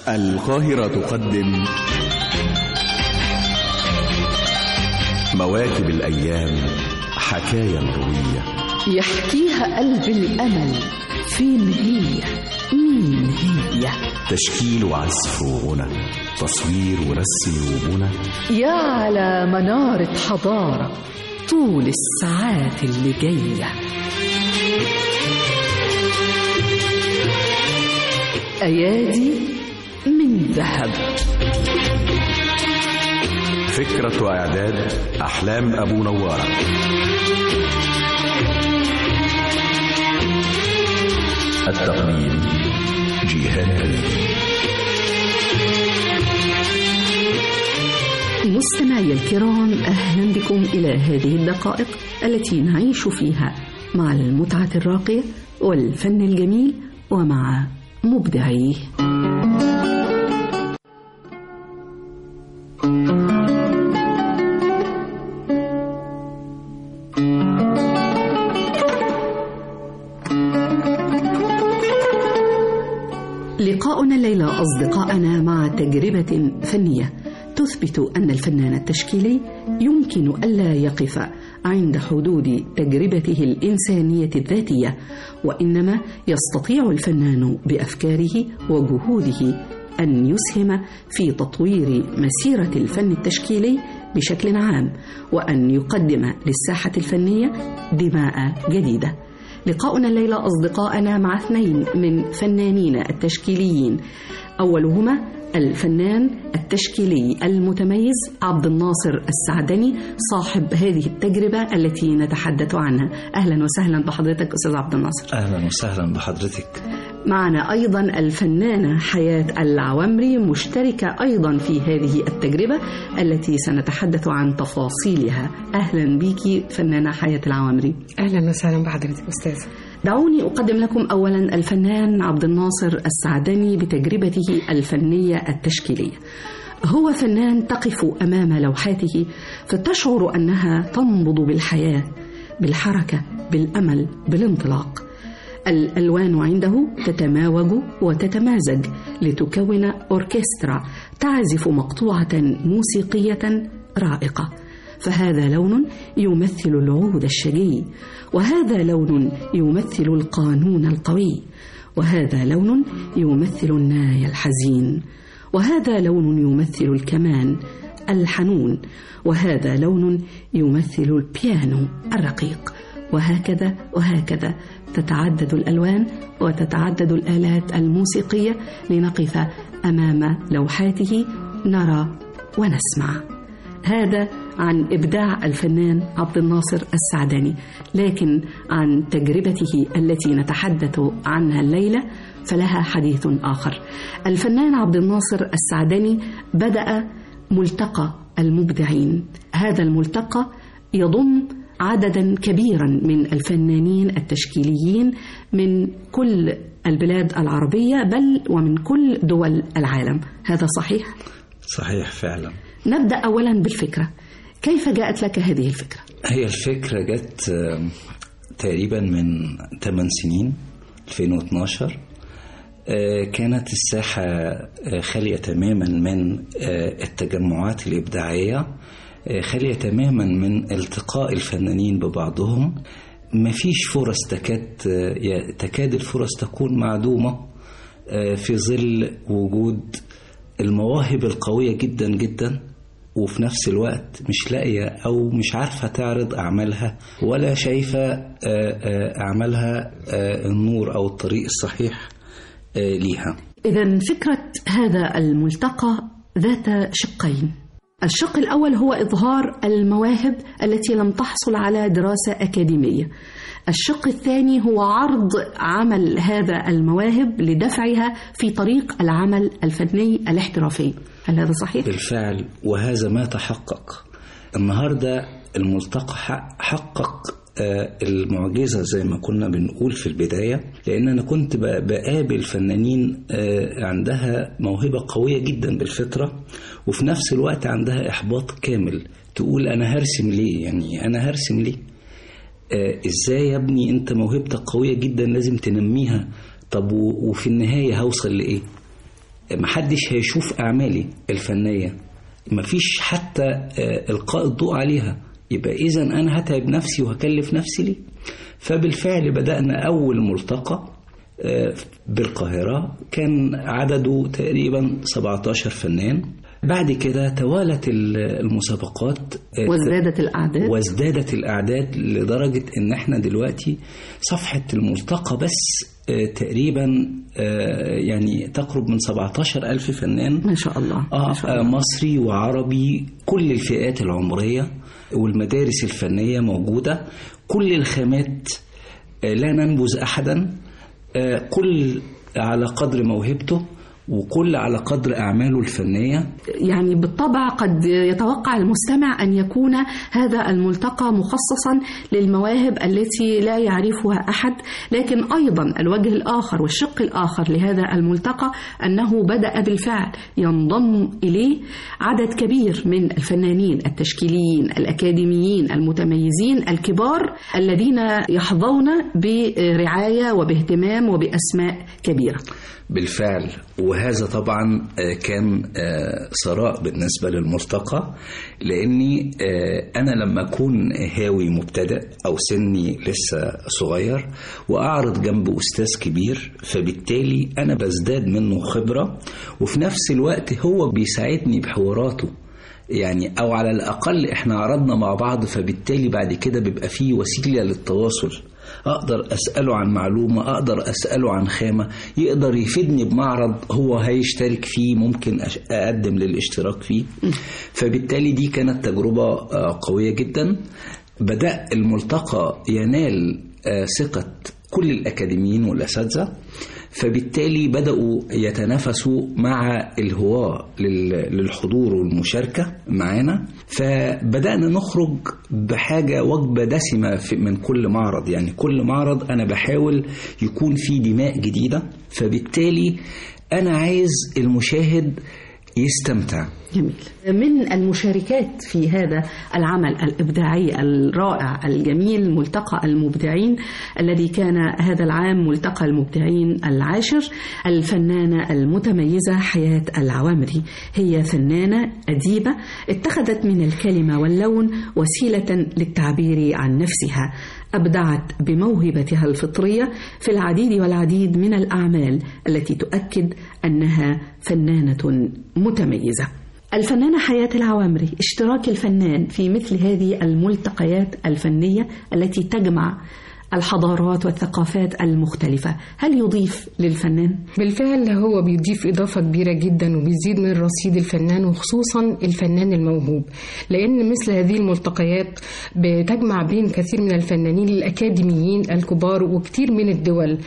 القاهرة تقدم مواكب الأيام حكاية مروية يحكيها قلب الأمل فين هي مين هي تشكيل وعزف وغنى تصوير ورسم وبنى يا على منارة حضارة طول الساعات اللي جاية أيادي من ذهب فكرة وإعداد أحلام أبو نوارة التقديم جيهان كريم مستمعي الكرام أهلا بكم إلى هذه الدقائق التي نعيش فيها مع المتعة الراقية والفن الجميل ومع مبدعيه لقاؤنا الليلة أصدقائنا مع تجربة فنية تثبت أن الفنان التشكيلي يمكن ألا يقف عند حدود تجربته الإنسانية الذاتية وإنما يستطيع الفنان بأفكاره وجهوده أن يسهم في تطوير مسيرة الفن التشكيلي بشكل عام وأن يقدم للساحة الفنية دماء جديدة لقاؤنا الليلة أصدقائنا مع اثنين من فنانين التشكيليين أولهما الفنان التشكيلي المتميز عبد الناصر السعدني صاحب هذه التجربة التي نتحدث عنها أهلا وسهلا بحضرتك أستاذ عبد الناصر أهلا وسهلا بحضرتك معنا أيضا الفنانة حياة العوامري مشتركة أيضا في هذه التجربة التي سنتحدث عن تفاصيلها أهلا بك فنانة حياة العوامري اهلا وسهلا بحضرتك استاذه دعوني أقدم لكم أولا الفنان عبد الناصر السعدني بتجربته الفنية التشكيلية هو فنان تقف أمام لوحاته فتشعر أنها تنبض بالحياة بالحركة بالأمل بالانطلاق الألوان عنده تتماوج وتتمازج لتكون أوركسترا تعزف مقطوعة موسيقية رائقة فهذا لون يمثل العود الشجي وهذا لون يمثل القانون القوي وهذا لون يمثل الناي الحزين وهذا لون يمثل الكمان الحنون وهذا لون يمثل البيانو الرقيق وهكذا وهكذا تتعدد الالوان وتتعدد الالات الموسيقيه لنقف امام لوحاته نرى ونسمع هذا عن ابداع الفنان عبد الناصر السعداني لكن عن تجربته التي نتحدث عنها الليله فلها حديث اخر الفنان عبد الناصر السعداني بدا ملتقى المبدعين هذا الملتقى يضم عددا كبيرا من الفنانين التشكيليين من كل البلاد العربيه بل ومن كل دول العالم هذا صحيح صحيح فعلا نبدا اولا بالفكره كيف جاءت لك هذه الفكره هي الفكرة جت آه، تقريبا من 8 سنين 2012 آه، كانت الساحة آه، خالية تماما من آه، التجمعات الإبداعية آه، خالية تماما من التقاء الفنانين ببعضهم مفيش فرص تكاد آه، يا- تكاد الفرص تكون معدومة آه، في ظل وجود المواهب القوية جدا جدا وفي نفس الوقت مش لاقية أو مش عارفة تعرض أعمالها ولا شايفة آه، آه، أعمالها آه، النور أو الطريق الصحيح آه، ليها اذا فكره هذا الملتقى ذات شقين الشق الاول هو اظهار المواهب التي لم تحصل على دراسه اكاديميه الشق الثاني هو عرض عمل هذا المواهب لدفعها في طريق العمل الفني الاحترافي هل هذا صحيح بالفعل وهذا ما تحقق النهاردة الملتقى حق- حقق آه، المعجزة زي ما كنا بنقول في البداية لأن أنا كنت ب- بقابل فنانين آه، عندها موهبة قوية جدا بالفطرة وفي نفس الوقت عندها إحباط كامل تقول أنا هرسم ليه يعني أنا هرسم ليه آه، ازاي يا ابني انت موهبتك قوية جدا لازم تنميها طب و- وفي النهاية هوصل لإيه محدش هيشوف أعمالي الفنية مفيش حتى آه، إلقاء الضوء عليها يبقى إذا أنا هتعب نفسي وهكلف نفسي ليه فبالفعل بدأنا أول ملتقى آه، بالقاهرة كان عدده تقريبا 17 فنان بعد كده توالت ال- المسابقات آه، وازدادت الأعداد وازدادت الأعداد لدرجة إن إحنا دلوقتي صفحة الملتقى بس آه، تقريبا آه، يعني تقرب من 17 ألف فنان ما شاء الله آه ما شاء آه، الله. مصري وعربي كل الفئات العمرية والمدارس الفنية موجودة كل الخامات آه، لا ننبذ أحدا آه، كل على قدر موهبته وكل على قدر أعماله الفنية يعني بالطبع قد يتوقع المستمع أن يكون هذا الملتقى مخصصا للمواهب التي لا يعرفها أحد لكن أيضا الوجه الآخر والشق الآخر لهذا الملتقى أنه بدأ بالفعل ينضم إليه عدد كبير من الفنانين التشكيليين الأكاديميين المتميزين الكبار الذين يحظون برعاية وباهتمام وبأسماء كبيرة بالفعل وهذا طبعا آه، كان آه، ثراء بالنسبة للملتقى لأني آه، أنا لما أكون هاوي مبتدئ أو سني لسه صغير وأعرض جنب أستاذ كبير فبالتالي أنا بزداد منه خبرة وفي نفس الوقت هو بيساعدني بحواراته يعني او على الاقل احنا عرضنا مع بعض فبالتالي بعد كده بيبقى فيه وسيله للتواصل اقدر اساله عن معلومه اقدر اساله عن خامه يقدر يفيدني بمعرض هو هيشترك فيه ممكن أش- اقدم للاشتراك فيه فبالتالي دي كانت تجربه آه، قويه جدا بدا الملتقى ينال آه، ثقه كل الاكاديميين والاساتذه فبالتالي بدأوا يتنافسوا مع الهواة لل- للحضور والمشاركة معانا فبدأنا نخرج بحاجة وجبة دسمة في- من كل معرض يعني كل معرض أنا بحاول يكون فيه دماء جديدة فبالتالي أنا عايز المشاهد يستمتع جميل من المشاركات في هذا العمل الإبداعي الرائع الجميل ملتقى المبدعين الذي كان هذا العام ملتقى المبدعين العاشر الفنانة المتميزة حياة العوامري هي فنانة أديبة اتخذت من الكلمة واللون وسيلة للتعبير عن نفسها أبدعت بموهبتها الفطرية في العديد والعديد من الأعمال التي تؤكد أنها فنانة متميزة. الفنانة حياة العوامري اشتراك الفنان في مثل هذه الملتقيات الفنية التي تجمع الحضارات والثقافات المختلفة هل يضيف للفنان؟ بالفعل هو بيضيف إضافة كبيرة جدا وبيزيد من رصيد الفنان وخصوصا الفنان الموهوب لأن مثل هذه الملتقيات بتجمع بين كثير من الفنانين الأكاديميين الكبار وكثير من الدول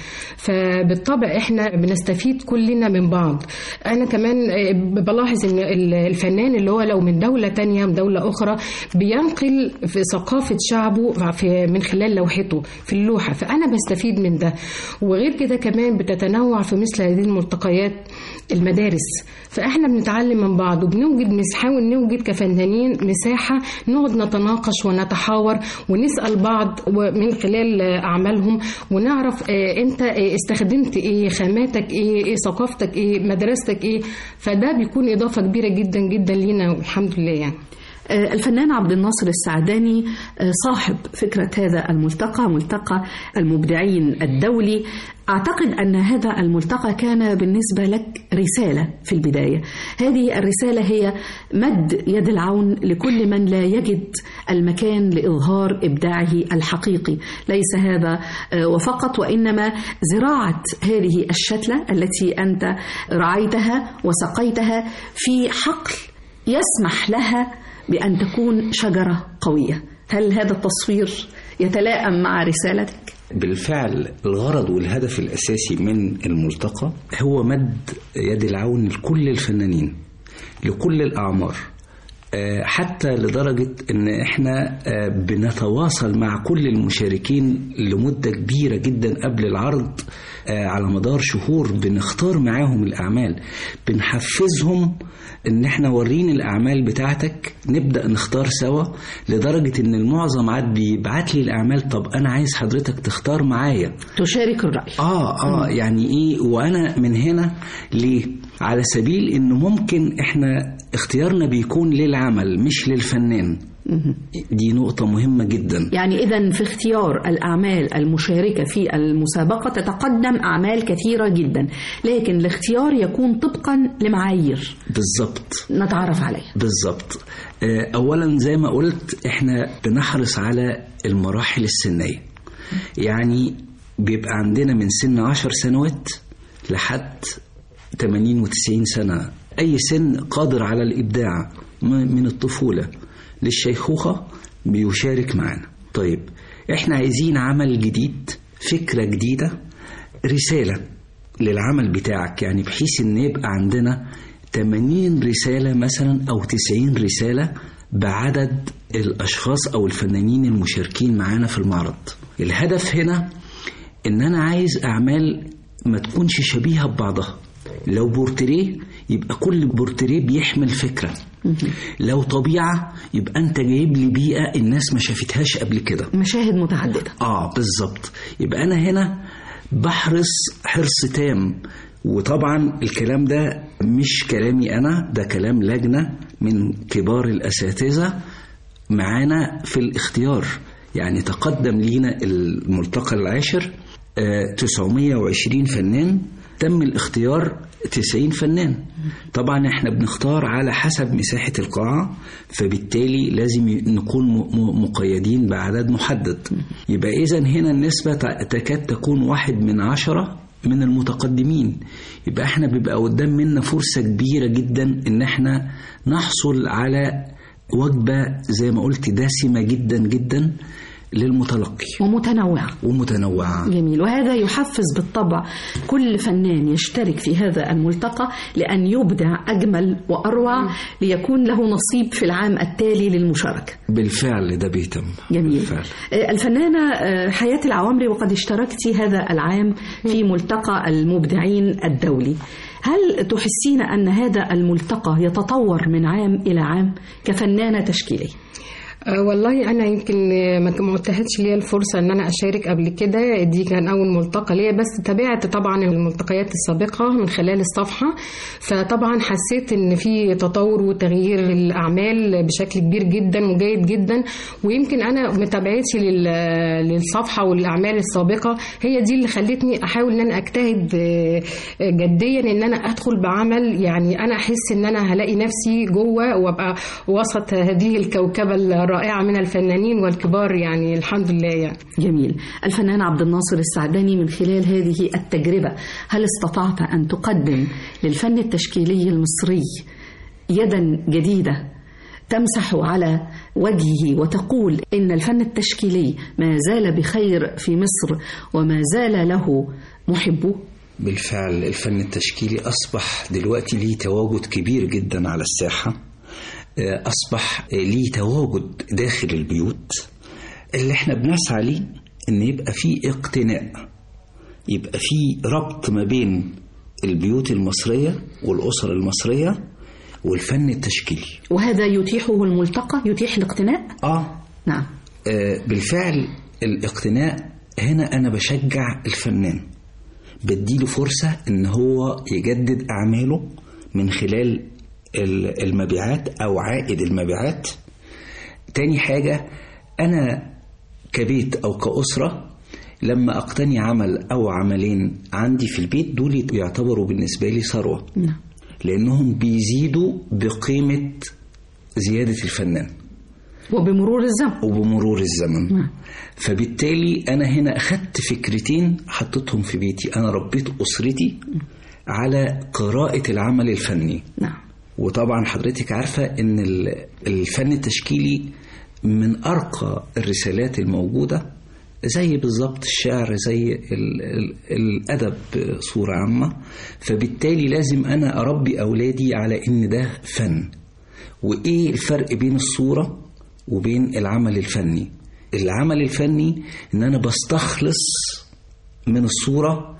فبالطبع احنا بنستفيد كلنا من بعض أنا كمان آه، بلاحظ إن ال- الفنان اللي هو لو من دولة تانية من دولة أخرى بينقل في ثقافة شعبه في من خلال لوحته في اللوحة فأنا بستفيد من ده وغير كده كمان بتتنوع في مثل هذه الملتقيات المدارس فاحنا بنتعلم من بعض وبنوجد بنحاول نوجد كفنانين مساحة نقعد نتناقش ونتحاور ونسأل بعض من خلال أعمالهم ونعرف آه، أنت آه، استخدمت إيه خاماتك إيه إيه ثقافتك إيه مدرستك إيه فده بيكون إضافة كبيرة جدا جدا لينا والحمد لله يعني آه، الفنان عبد الناصر السعداني آه، صاحب فكرة هذا الملتقى ملتقى المبدعين الدولي أعتقد أن هذا الملتقى كان بالنسبة لك رسالة في البداية هذه الرسالة هي مد يد العون لكل من لا يجد المكان لإظهار إبداعه الحقيقي ليس هذا آه، وفقط وإنما زراعة هذه الشتلة التي أنت رعيتها وسقيتها في حقل يسمح لها بأن تكون شجرة قوية هل هذا التصوير يتلائم مع رسالتك؟ بالفعل الغرض والهدف الأساسي من الملتقى هو مد يد العون لكل الفنانين لكل الأعمار آه، حتى لدرجة إن إحنا آه، بنتواصل مع كل المشاركين لمدة كبيرة جدا قبل العرض آه، على مدار شهور بنختار معاهم الأعمال بنحفزهم إن إحنا وريني الأعمال بتاعتك نبدأ نختار سوا لدرجة إن المعظم عاد بيبعت لي الأعمال طب أنا عايز حضرتك تختار معايا تشارك الرأي اه اه يعني ايه وانا من هنا ليه على سبيل انه ممكن احنا اختيارنا بيكون للعمل مش للفنان دي نقطة مهمة جدا يعني إذا في اختيار الأعمال المشاركة في المسابقة تتقدم أعمال كثيرة جدا لكن الاختيار يكون طبقا لمعايير بالظبط نتعرف عليها بالظبط آه، اولا زي ما قلت احنا بنحرص على المراحل السنيه يعني بيبقى عندنا من سن عشر سنوات لحد 80 و90 سنه اي سن قادر على الابداع م- من الطفوله للشيخوخه بيشارك معنا طيب احنا عايزين عمل جديد فكره جديده رساله للعمل بتاعك يعني بحيث ان يبقى عندنا 80 رسالة مثلا أو 90 رسالة بعدد الأشخاص أو الفنانين المشاركين معانا في المعرض الهدف هنا إن أنا عايز أعمال ما تكونش شبيهة ببعضها لو بورتريه يبقى كل بورتريه بيحمل فكرة لو طبيعة يبقى أنت جايب لي بيئة الناس ما شافتهاش قبل كده مشاهد متعددة اه بالظبط يبقى انا هنا بحرص حرص تام وطبعا الكلام ده مش كلامي انا ده كلام لجنه من كبار الاساتذه معانا في الاختيار يعني تقدم لينا الملتقى العاشر آه، 920 فنان تم الاختيار 90 فنان طبعا احنا بنختار على حسب مساحة القاعة فبالتالي لازم ي- نكون م- م- مقيدين بعدد محدد يبقى إذا هنا النسبة ت- تكاد تكون واحد من عشرة من المتقدمين يبقى احنا بيبقى قدام منا فرصة كبيرة جدا ان احنا نحصل على وجبة زي ما قلت دسمة جدا جدا للمتلقي ومتنوعة ومتنوعة جميل وهذا يحفز بالطبع كل فنان يشترك في هذا الملتقى لأن يبدع أجمل وأروع ليكون له نصيب في العام التالي للمشاركة بالفعل ده بيتم جميل بالفعل. آه، الفنانة آه، حياة العوامري وقد اشتركت هذا العام في ملتقى المبدعين الدولي هل تحسين أن هذا الملتقى يتطور من عام إلى عام كفنانة تشكيلية؟ أه والله انا يمكن آه، ما ما اتاحتش ليا الفرصه ان انا اشارك قبل كده دي كان اول ملتقى ليا بس تابعت طبعا الملتقيات السابقه من خلال الصفحه فطبعا حسيت ان في تطور وتغيير الاعمال بشكل كبير جدا وجيد جدا ويمكن انا متابعتي لل- للصفحه والاعمال السابقه هي دي اللي خلتني احاول ان انا اجتهد آه، آه، جديا ان انا ادخل بعمل يعني انا احس ان انا هلاقي نفسي جوه وابقى وسط هذه الكوكبه الرائعه من الفنانين والكبار يعني الحمد لله يعني جميل الفنان عبد الناصر السعداني من خلال هذه التجربة هل استطعت أن تقدم للفن التشكيلي المصري يدا جديدة تمسح على وجهه وتقول إن الفن التشكيلي ما زال بخير في مصر وما زال له محبوه بالفعل الفن التشكيلي أصبح دلوقتي ليه تواجد كبير جدا على الساحة آه، أصبح آه، ليه تواجد داخل البيوت اللي احنا بنسعى ليه إن يبقى فيه اقتناء يبقى فيه ربط ما بين البيوت المصرية والأسر المصرية والفن التشكيلي وهذا يتيحه الملتقى يتيح الاقتناء آه نعم آه، بالفعل الاقتناء هنا أنا بشجع الفنان بديله فرصة إن هو يجدد أعماله من خلال ال- المبيعات أو عائد المبيعات تاني حاجة أنا كبيت أو كأسرة لما أقتني عمل أو عملين عندي في البيت دول يعتبروا بالنسبة لي ثروة نعم لأنهم بيزيدوا بقيمة زيادة الفنان وبمرور الزمن وبمرور الزمن نعم. فبالتالي أنا هنا أخدت فكرتين حطيتهم في بيتي أنا ربيت أسرتي على قراءة العمل الفني نعم وطبعا حضرتك عارفة ان ال- الفن التشكيلي من ارقى الرسالات الموجودة زي بالظبط الشعر زي ال ال الادب بصورة عامة فبالتالي لازم انا اربي اولادي على ان ده فن وايه الفرق بين الصورة وبين العمل الفني العمل الفني ان انا بستخلص من الصورة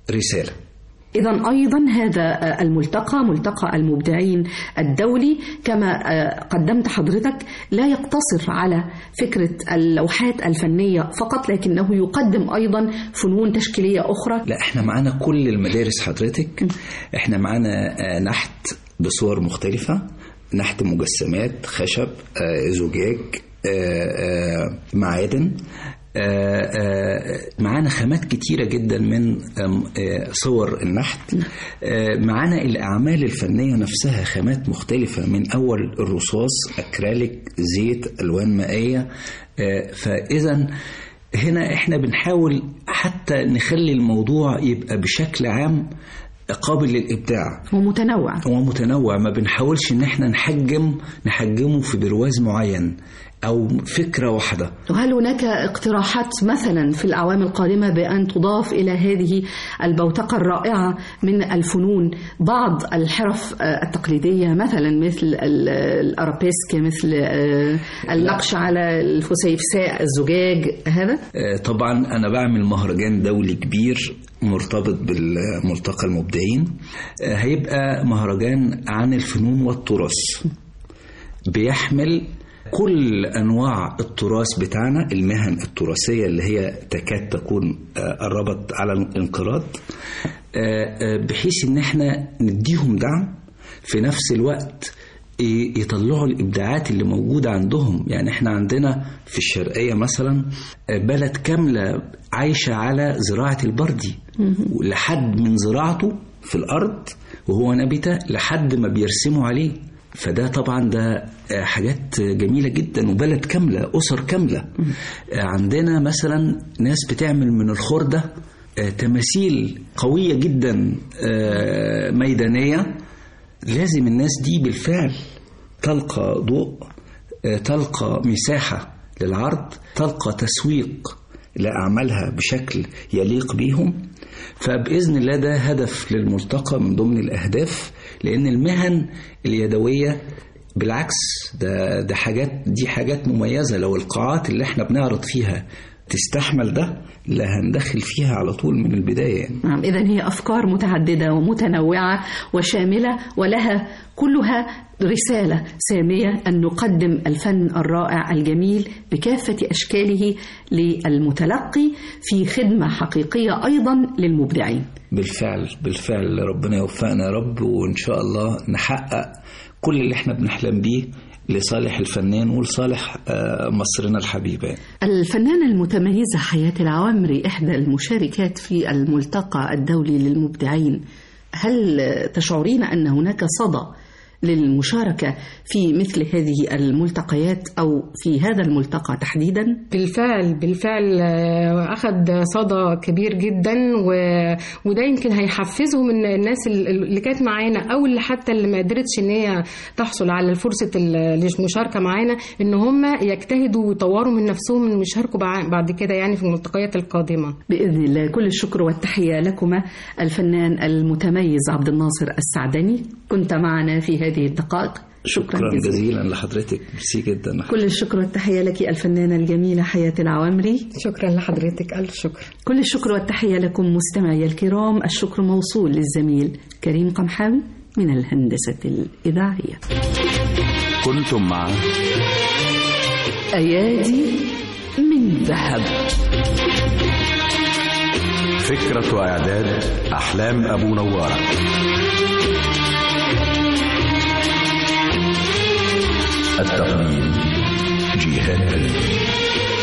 رسالة إذا أيضا هذا الملتقى ملتقى المبدعين الدولي كما قدمت حضرتك لا يقتصر على فكرة اللوحات الفنية فقط لكنه يقدم أيضا فنون تشكيلية أخرى لا احنا معانا كل المدارس حضرتك احنا معانا آه، نحت بصور مختلفة نحت مجسمات خشب آه، زجاج آه، آه، معادن آه، آه، معانا خامات كتيرة جدا من آم، آه، صور النحت آه، معانا الأعمال الفنية نفسها خامات مختلفة من أول الرصاص أكريليك زيت ألوان مائية آه، فإذا هنا احنا بنحاول حتى نخلي الموضوع يبقى بشكل عام قابل للإبداع ومتنوع هو متنوع ما بنحاولش ان احنا نحجم نحجمه في برواز معين او فكره واحده وهل هناك اقتراحات مثلا في الأعوام القادمة بأن تضاف إلى هذه البوتقة الرائعة من الفنون بعض الحرف آه، التقليدية مثلا مثل ال- الأرابيسك مثل آه، النقش على الفسيفساء الزجاج هذا آه، طبعا انا بعمل مهرجان دولي كبير مرتبط بالملتقى المبدعين آه، هيبقى مهرجان عن الفنون والتراث بيحمل كل انواع التراث بتاعنا المهن التراثيه اللي هي تكاد تكون آه، قربت على الانقراض آه، آه، بحيث ان احنا نديهم دعم في نفس الوقت ي- يطلعوا الابداعات اللي موجوده عندهم يعني احنا عندنا في الشرقيه مثلا آه، بلد كامله عايشه على زراعه البردي لحد من زراعته في الارض وهو نبته لحد ما بيرسموا عليه فده طبعا ده آه، حاجات جميلة جدا وبلد كاملة أسر كاملة آه، عندنا مثلا ناس بتعمل من الخردة آه، تماثيل قوية جدا آه، ميدانية لازم الناس دي بالفعل تلقى ضوء آه، تلقى مساحة للعرض تلقى تسويق لأعمالها بشكل يليق بيهم فبإذن الله ده هدف للملتقى من ضمن الأهداف لأن المهن اليدوية بالعكس ده ده حاجات دي حاجات مميزة لو القاعات اللي احنا بنعرض فيها تستحمل ده لا هندخل فيها على طول من البداية يعني. نعم إذا هي أفكار متعددة ومتنوعة وشاملة ولها كلها رسالة سامية أن نقدم الفن الرائع الجميل بكافة أشكاله للمتلقي في خدمة حقيقية أيضا للمبدعين بالفعل بالفعل ربنا يوفقنا يا رب وإن شاء الله نحقق كل اللي احنا بنحلم بيه لصالح الفنان ولصالح آه، مصرنا الحبيبة الفنانة المتميزة حياة العوامري إحدى المشاركات في الملتقى الدولي للمبدعين هل تشعرين أن هناك صدى للمشاركة في مثل هذه الملتقيات أو في هذا الملتقى تحديدا؟ بالفعل بالفعل آه، أخذ صدى كبير جدا و... وده يمكن هيحفزهم ان الناس ال- اللي كانت معانا أو اللي حتى اللي ما قدرتش إن هي تحصل على فرصة ال- المشاركة معانا إن هم يجتهدوا ويطوروا من نفسهم إن يشاركوا بع- بعد كده يعني في الملتقيات القادمة بإذن الله كل الشكر والتحية لكما الفنان المتميز عبد الناصر السعدني كنت معنا في هذه الدقائق شكرا, شكرا جزيلا جزيلا لحضرتك ميرسي جدا كل الشكر والتحية لك الفنانة الجميلة حياة العوامري شكرا لحضرتك ألف شكر كل الشكر والتحية لكم مستمعي الكرام الشكر موصول للزميل كريم قمحاوي من الهندسة الإذاعية كنتم مع أيادي من ذهب فكرة وإعداد أحلام أبو نوارة التقديم جيهان كريم